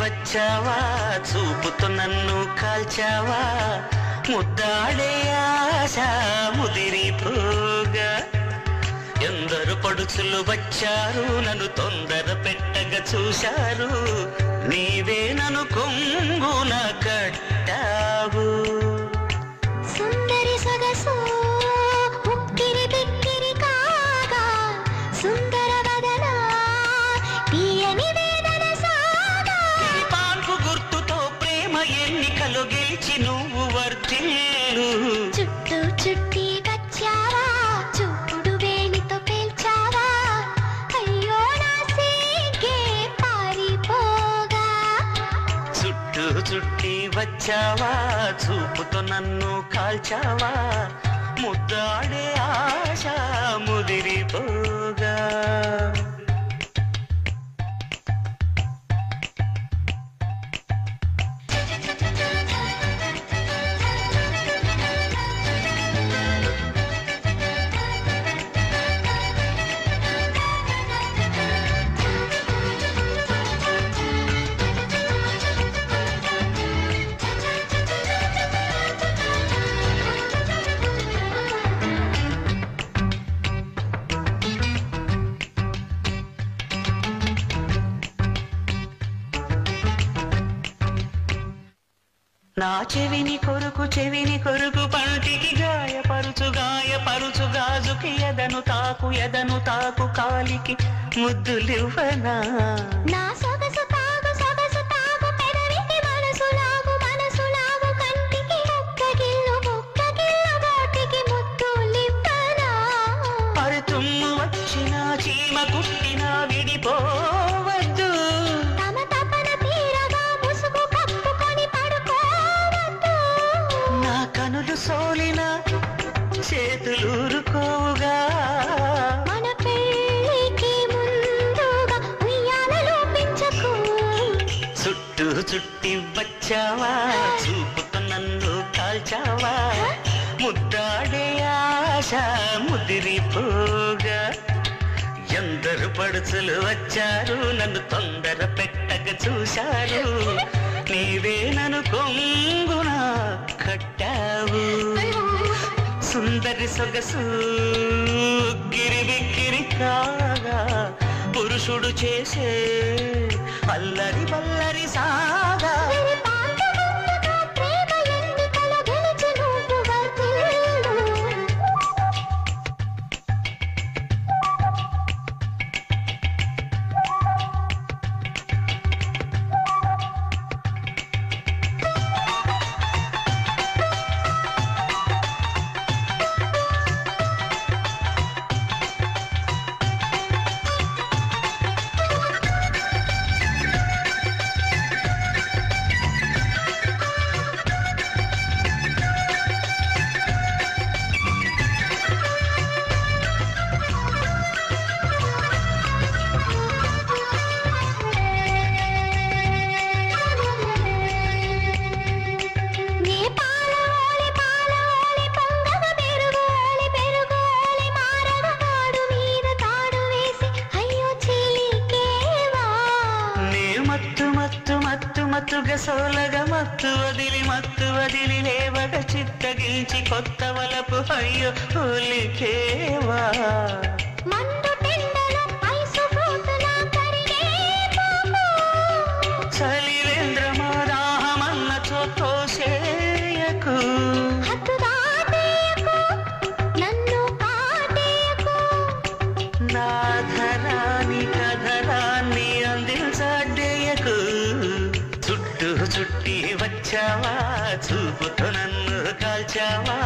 వచ్చావా చూపుతో నన్ను కాల్చావా ముద్దాడే ఆశ ముదిరిపోగా ఎందరు పడుచులు వచ్చారు నన్ను తొందర పెట్టగా చూశారు నీవే నన్ను కొంగున కట్టావు సుందరి సొగసు ఉక్కిరి బిక్కిరి కాగా సుందర వదన తీయని వేదన సాగా పాన్పు గుర్తుతో ప్రేమ ఎన్నికలు గెలిచి నువ్వు వర్తిల్లు చుట్టూ చుట్టి వచ్చావా చూపుడు వేలితో పేల్చావా అయ్యో నా సిగ్గే పారిపోగా చుట్టూ చుట్టి వచ్చావా చూపుతో నన్ను కాల్చావా ముద్దాడే ఆశ ముదిరిపోగా నా చెవిని కొరుకు చెవిని కొరుకు పంటికి గాయపరుచు గాయపరుచు గాజుకి ఎదను తాకు ఎదను తాకు కాలికి ముద్దులివ్వనా నా సొగసు తాగు సొగసు తాగు పెదవికి మనసు లాగు మనసు లాగు కంటికి ఒక్క గిల్లు ఒక్క గిల్లు గోటికి ముద్దులివ్వనా మరి తుమ్ము వచ్చిన చీమ కుట్టిన విడిపోవద్దు తమ తపన తీరగా ముసుగు కప్పుకొని పడుకోవద్దు నా కనులు సోలిన చేతులూరుకోవుగా మన పెళ్ళికి ముందుగా ఉయ్యాలలో పెంచకు చుట్టూ చుట్టి వచ్చావా చూపుతో నన్ను కాల్చావా ముద్దాడే ఆశ ముదిరిపోగా ఎందరు పడుచులు వచ్చారు నన్ను తొందర పెట్టక చూశారు నీవే నన్ను కొంగున కట్టావు సుందరి సొగసు గిరి బిక్కిరి కాగా పురుషుడు చేసే అల్లరి బల్లరి సాగా వీరి పాండు ముందుగా ప్రేమ ఎన్నికల గెలిచి నువ్వు వర్ధిల్లు. నీ పాల ఓలి పాల ఓలి పొంగగ పెరుగు ఓలి పెరుగు ఓలి మారగ తాడు మీద తాడు వేసి అయ్యో చిలికేవా నే మత్తు మత్తు మత్తు మత్తుగా సోలగా మత్తు వదిలి మత్తు వదిలి లేవగ చిత్తగించి కొత్త వలపు అయ్యో ఒలికేవా మండు టెండలో ఐసు ఫ్రూటులా కరిగే పాము చలివేంద్రమా దాహమన్న చోతోసేయకు హద్దు దాటేయకు నన్ను కాటేయకు నాధరాని కథరాన్ని అందించడేయకు చుట్టూ చుట్టి వచ్చావా చూపుతో నన్ను కాల్చావా